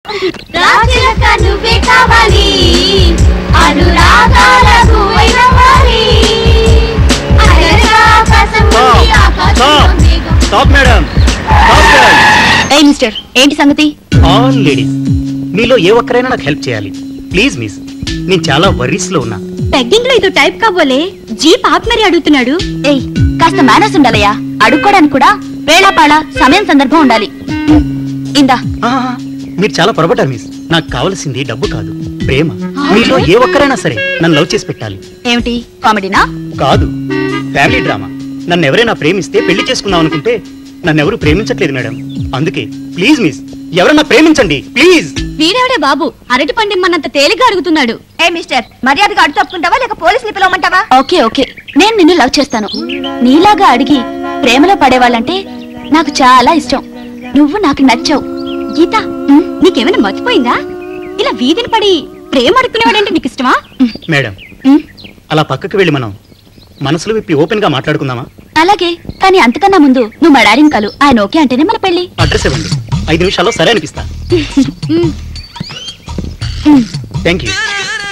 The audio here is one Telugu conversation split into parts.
రాచిలక నువ్వే కావాలి అనురాగాలకు వైనవాలి అలగా ఆకాశం ఉంది, ఆకాశంలో మేఘం. స్టాప్ మేడం స్టాప్ ఏ మిస్టర్ ఏంటి సంగతి ఆల్ లేడీస్ మీలో ఏ ఒక్కరైనా నాకు హెల్ప్ చేయాలి ప్లీజ్ మిస్ నేను చాలా వర్రీస్ లో ఉన్నా పెగ్గింగ్ లో ఇదో టైప్ కాబోలే జీప్ ఆప్ మరీ అడుగుతున్నాడు ఏయ్ కాస్త మేనర్స్ ఉండాలయ్యా అడుక్కోడానికి కూడా వేళాపాళ సమయం సందర్భం ఉండాలి ఉమ్, ఇందా ఆహా, మీరు చాలా పొరపడ్డారు మిస్ నాకు కావలసింది డబ్బు కాదు ప్రేమ మీలో ఏ ఒక్కరైనా సరే నన్ను లవ్ చేసి పెట్టాలి ఏమిటి కామెడీనా కాదు ఫ్యామిలీ డ్రామా నన్ను ఎవరైనా ప్రేమిస్తే పెళ్లి చేసుకుందాం అనుకుంటే నన్ను ఎవరు ప్రేమించట్లేదు మేడం అందుకే ప్లీజ్ మిస్ ఎవరన్నా ప్రేమించండి ప్లీజ్ వీడేవిడే బాబు అరటి పండిమ్మన్నంత తేలిగ్గా అడుగుతున్నాడు ఏ మిస్టర్ మర్యాదగా అడ్డు తప్పుకుంటావా లేక పోలీసుని పిలవమంటావా ఓకే ఓకే నేను నిన్ను లవ్ చేస్తాను నీలాగా అడిగి ప్రేమలో పడేవాళ్ళంటే నాకు చాలా ఇష్టం నువ్వు నాకు నచ్చావు గీత ఉమ్, నీకేమైనా మర్చిపోయిందా ఇలా వీధిని పడి ప్రేమ అడుక్కునేవాడంటే నీకు ఇష్టమా మేడం ఉమ్, అలా పక్కకు వెళ్ళి మనం మనసులు విప్పి ఓపెన్ గా మాట్లాడుకుందామా అలాగే కానీ అంతకన్నా ముందు నువ్వు మా డాడీని కలు ఆయన ఓకే అంటేనే మన పెళ్లి అడ్రస్ ఇవ్వండి ఐదు నిమిషాల్లో సరే అనిపిస్తా ఉమ్, ఉమ్. థ్యాంక్ యూ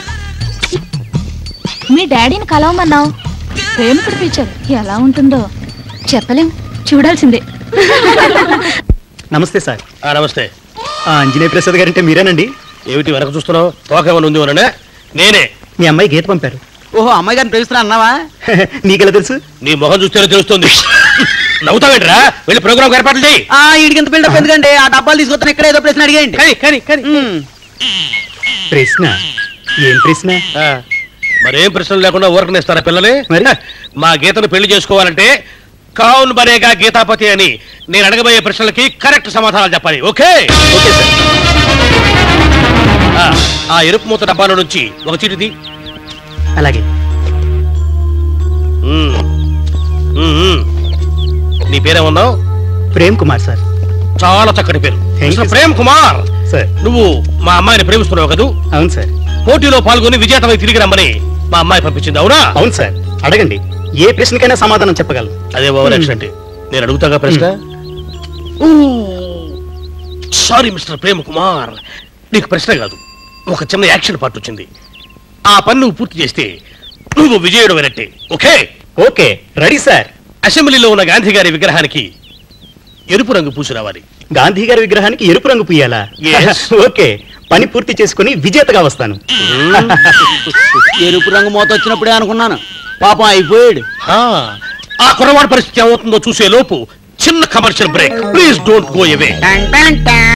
మీ డాడీని కలవమన్నావు ప్రేమికుడు పిలిచారు ఎలా ఉంటుందో చెప్పలేం చూడాల్సిందే నమస్తే సార్ ఆ, నమస్తే ఆ అంజనేయ ప్రసాద్ గారంటే మీరేనండి ఏమిటి వెనక చూస్తున్నావు తోకేమని ఉంది అనే నేనే మీ అమ్మాయి గీత పంపారు ఓహో అమ్మాయి గారిని ప్రేమిస్తున్నా అన్నావా నీకెలా తెలుసు నీ మొహం చూస్తేనే తెలుస్తుంది నవ్వుతావేంట్రా వెళ్ళి ప్రోగ్రామ్ ఏర్పాట్లు చేయి ఆ ఈడికి ఇంత బిల్డప్ ఎందుకండి ఆ డబ్బాలు తీసుకొస్తాను ఇక్కడ ఏదో ప్రశ్న అడిగేయండి కానీ కానీ కానీ ఉమ్. ప్రశ్న ఏం ప్రశ్న ఆ, మరేం ప్రశ్నలు లేకుండా ఊరకనేస్తారా పిల్లలు మరి? హ, మా గీతను పెళ్లి చేసుకోవాలంటే కౌన్ బనేగా గీతాపతి అని నేను అడగబోయే ప్రశ్నలకి కరెక్ట్ సమాధానాలు చెప్పాలి ఓకే ఓకే సార్ ఆ, ఆ ఎరుపు మూత డబ్బాలో నుంచి ఒక చీటిది అలాగే నీ పేరేమన్నావు ప్రేమ్ కుమార్ సార్ చాలా చక్కటి పేరు Thank you, mister sir. Prem Kumar sir నువ్వు మా అమ్మాయిని ప్రేమిస్తున్నావు కదూ అవును సార్ పోటీలో పాల్గొని విజేతమై తిరిగి రమ్మని మా అమ్మాయి పంపించింది అవునా అవును సార్ అడగండి ఏ ప్రశ్నకైనా సమాధానం చెప్పగలను అదే ఓవర్ యాక్షన్ అంటే నేను అడుగుతాగా ప్రశ్న సారీ మిస్టర్ ప్రేమ్ కుమార్ నీకు ప్రశ్న కాదు ఒక చిన్న యాక్షన్ పార్ట్ వచ్చింది ఆ పని నువ్వు పూర్తి చేస్తే నువ్వు విజయుడు అయినట్టే ఓకే ఓకే రెడీ సార్ అసెంబ్లీలో ఉన్న గాంధీ గారి విగ్రహానికి ఎరుపు రంగు పూసి రావాలి గాంధీ గారి విగ్రహానికి ఎరుపు రంగు పూయాలా Yes. ఓకే పని పూర్తి చేసుకుని విజేతగా వస్తాను ఎరుపు రంగు మూత వచ్చినప్పుడే అనుకున్నాను పాపం అయిపోయాడు ఆ, ఆ కుర్రవాడి పరిస్థితి ఏమవుతుందో చూసే లోపు చిన్న commercial break please don't go away